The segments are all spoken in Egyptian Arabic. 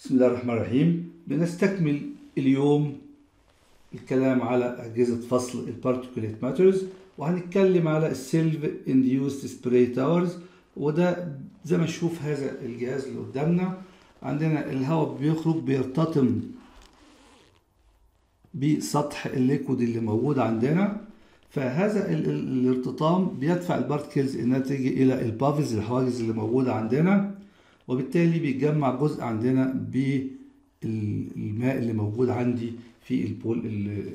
بسم الله الرحمن الرحيم بنستكمل اليوم الكلام على أجهزة فصل البارتيكوليت ماترز وهنتكلم على السيلف انديوست سبراي تاورز وده زي ما نشوف هذا الجهاز اللي قدامنا عندنا الهواء بيخرج بيرتطم بسطح الليكود اللي موجود عندنا فهذا ال- ال- الارتطام بيدفع البارتكلز انها تيجي الى البافز الحواجز اللي موجوده عندنا وبالتالي بيتجمع جزء عندنا بالماء اللي موجود عندي في البول اللي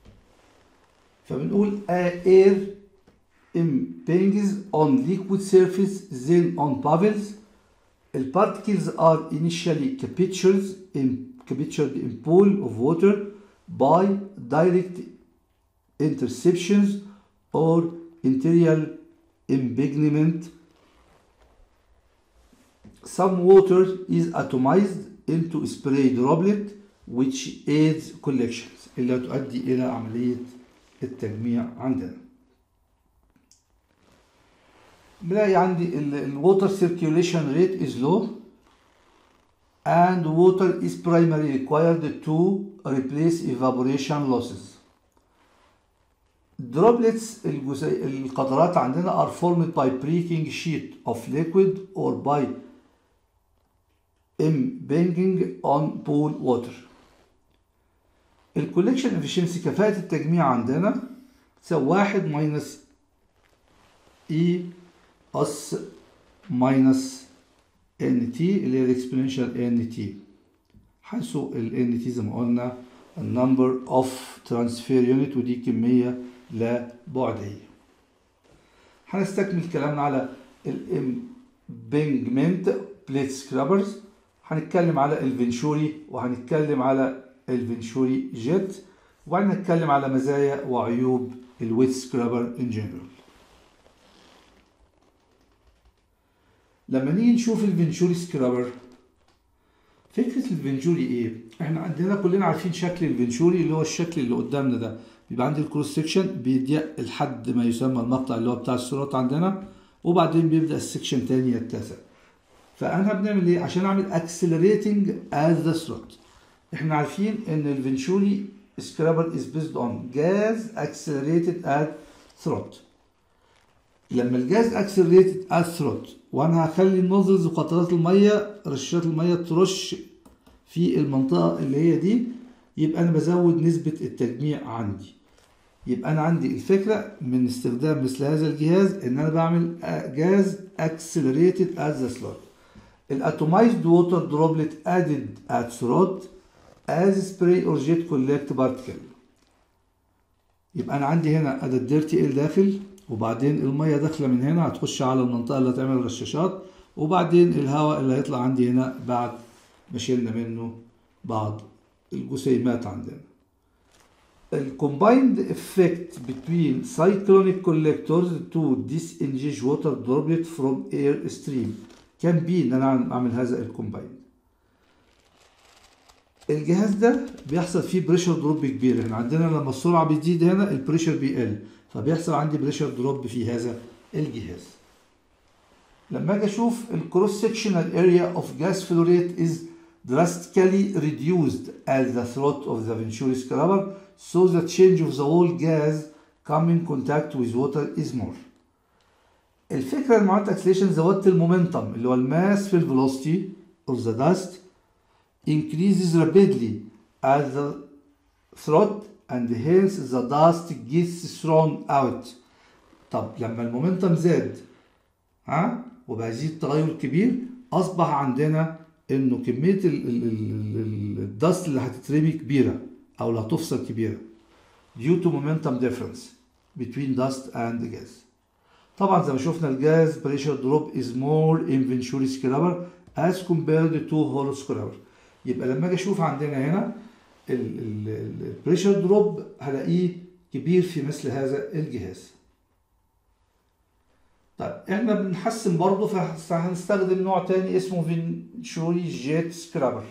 فبنقول air impinges on liquid surface then on bubbles The particles are initially captured in captured in pool of water by direct interceptions or interior impingement some water is atomized into spray droplet which aids collections اللي تؤدي إلى عملية التجميع عندنا بلاقي عندي الووتر circulation rate is low and water is primarily required to replace evaporation losses droplets الجزيء القطرات عندنا are formed by breaking sheet of liquid or by impinging on pool water الكوليكشن efficiency كفاءة التجميع عندنا تساوي واحد ماينس اي اس ماينس ان تي اللي هي الاكسبوننشال ان تي حيث ال ان تي زي ما قلنا النمبر اوف ترانسفير يونت ودي كمية لا بعدية هنستكمل كلامنا على الامبنجمنت بليت سكرابرز هنتكلم على الفنشوري وهنتكلم على الفنشوري جيت وبعدين نتكلم على مزايا وعيوب الويت سكرابر ان جنرال لما نيجي نشوف الفنشوري سكرابر فكرة الفنشوري ايه؟ احنا عندنا كلنا عارفين شكل الفنشوري اللي هو الشكل اللي قدامنا ده بيبقى عندي الكروس سكشن بيضيق لحد ما يسمى المقطع اللي هو بتاع الصراط عندنا وبعدين بيبدأ السكشن تاني يتسع فانا بنعمل ايه عشان اعمل اكسلريتنج از ذا ثروت احنا عارفين ان الفنشوري سكرابر از بيزد اون جاز اكسلريتد ات ثروت لما الجاز اكسلريتد ات ثروت وانا هخلي النوزلز وقطرات الميه رشاشات الميه ترش في المنطقه اللي هي دي يبقى انا بزود نسبه التجميع عندي يبقى انا عندي الفكره من استخدام مثل هذا الجهاز ان انا بعمل جاز اكسلريتد ات ذا ثروت الاتومايزد ووتر دروبلت ادد ات ثروت از سبراي اور جيت كولكت بارتكل يبقى انا عندي هنا ادي الديرتي ال داخل وبعدين الميه داخله من هنا هتخش على المنطقه اللي هتعمل رشاشات وبعدين الهواء اللي هيطلع عندي هنا بعد ما شلنا منه بعض الجسيمات عندنا الكومبايند افكت between cyclonic collectors to disengage water droplet from air stream كان بي ان انا اعمل هذا الكومبايند الجهاز ده بيحصل فيه بريشر دروب كبير احنا عندنا لما السرعه بتزيد هنا البريشر بيقل فبيحصل عندي بريشر دروب في هذا الجهاز لما اجي اشوف الكروس سكشنال اريا اوف جاس فلو ريت از drastically reduced at the throat of the Venturi scrubber so the change of the whole gas come in contact with water is more الفكره اللي معاها اكسليشن زودت المومنتم اللي هو الماس في الفيلوسيتي of the dust increases rapidly at the throat and hence the dust gets thrown out طب لما المومنتم زاد ها وبقى يزيد تغير كبير اصبح عندنا انه كميه ال- ال- ال- ال- الدست اللي هتترمي كبيره او اللي هتفصل كبيره due to momentum difference between dust and gas طبعا زي ما شفنا الجاز بريشر دروب از مور ان فينشوري سكرابر از كومبيرد تو هولو سكرابر يبقى لما اجي اشوف عندنا هنا البريشر دروب هلاقيه كبير في مثل هذا الجهاز طيب احنا بنحسن برضه فهنستخدم نوع تاني اسمه فينشوري جيت سكرابر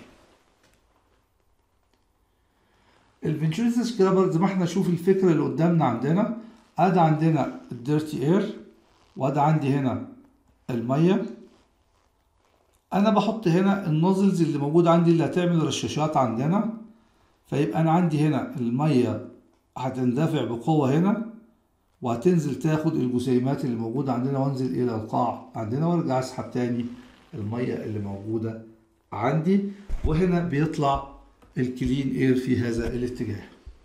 الفينشوري سكرابر زي ما احنا نشوف الفكره اللي قدامنا عندنا ادي عندنا الديرتي اير وادي عندي هنا الميه انا بحط هنا النوزلز اللي موجوده عندي اللي هتعمل رشاشات عندنا فيبقى انا عندي هنا الميه هتندفع بقوه هنا وهتنزل تاخد الجسيمات اللي موجوده عندنا وانزل الى القاع عندنا وارجع اسحب تاني الميه اللي موجوده عندي وهنا بيطلع الكلين اير في هذا الاتجاه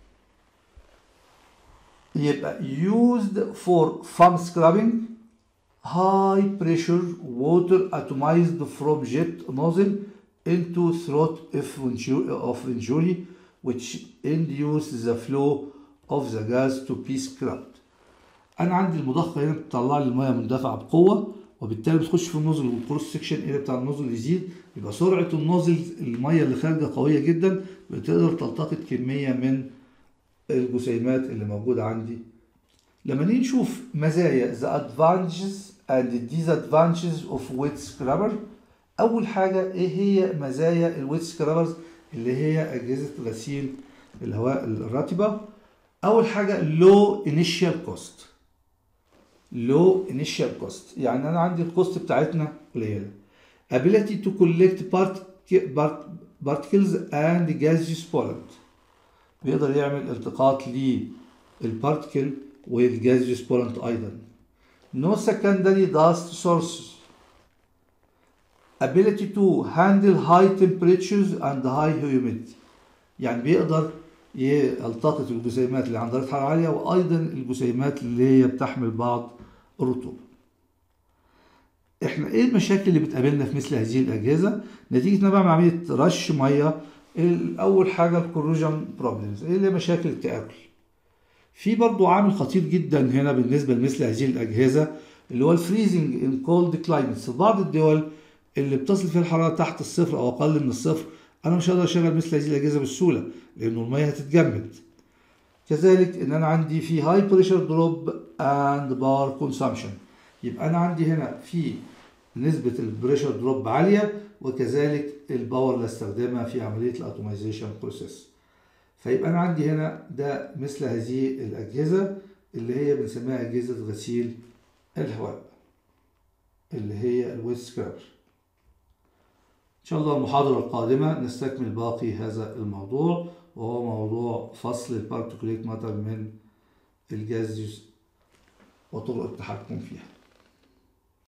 يبقى used for foam scrubbing high pressure water atomized from jet nozzle into throat of venturi, of venturi which induce the flow of the gas to be scrubbed انا عندي المضخه هنا بتطلع لي الميه مندفعه بقوه وبالتالي بتخش في النوزل والكروس سكشن اريا بتاع النوزل يزيد يبقى سرعه النوزل الميه اللي خارجه قويه جدا بتقدر تلتقط كميه من الجسيمات اللي موجوده عندي لما نيجي نشوف مزايا the advantages and the disadvantages of wet scrubber اول حاجه ايه هي مزايا الويت سكرابرز اللي هي اجهزه غسيل الهواء الرطبه اول حاجه low initial cost low initial cost يعني انا عندي الكوست بتاعتنا قليله ability to collect part- part- particles and gaseous pollen بيقدر يعمل التقاط للبارتكل والجازيوس بولنت ايضا no secondary dust sources ability to handle high temperatures and high humidity يعني بيقدر يلتقط الجسيمات اللي عند درجة حرارة عالية وأيضا الجسيمات اللي هي بتحمل بعض الرطوبة. احنا ايه المشاكل اللي بتقابلنا في مثل هذه الأجهزة؟ نتيجة ان أنا بعمل عملية رش مية أول حاجة الكوروجن بروبلمز ايه اللي هي مشاكل التآكل. في برضو عامل خطير جدا هنا بالنسبة لمثل هذه الأجهزة اللي هو الفريزنج ان كولد كلايمتس في بعض الدول اللي بتصل فيها الحرارة تحت الصفر أو أقل من الصفر أنا مش هقدر أشغل مثل هذه الأجهزة بسهولة لأنه المية هتتجمد كذلك إن أنا عندي في هاي بريشر دروب أند باور كونسامشن يبقى أنا عندي هنا في نسبة البريشر دروب عالية وكذلك الباور اللي استخدمها في عملية الأوتومايزيشن بروسيس فيبقى أنا عندي هنا ده مثل هذه الأجهزة اللي هي بنسميها أجهزة غسيل الهواء اللي هي الويت سكرابر إن شاء الله المحاضرة القادمة نستكمل باقي هذا الموضوع وهو موضوع فصل البارتيكوليت ماتر من الجاز وطرق التحكم فيها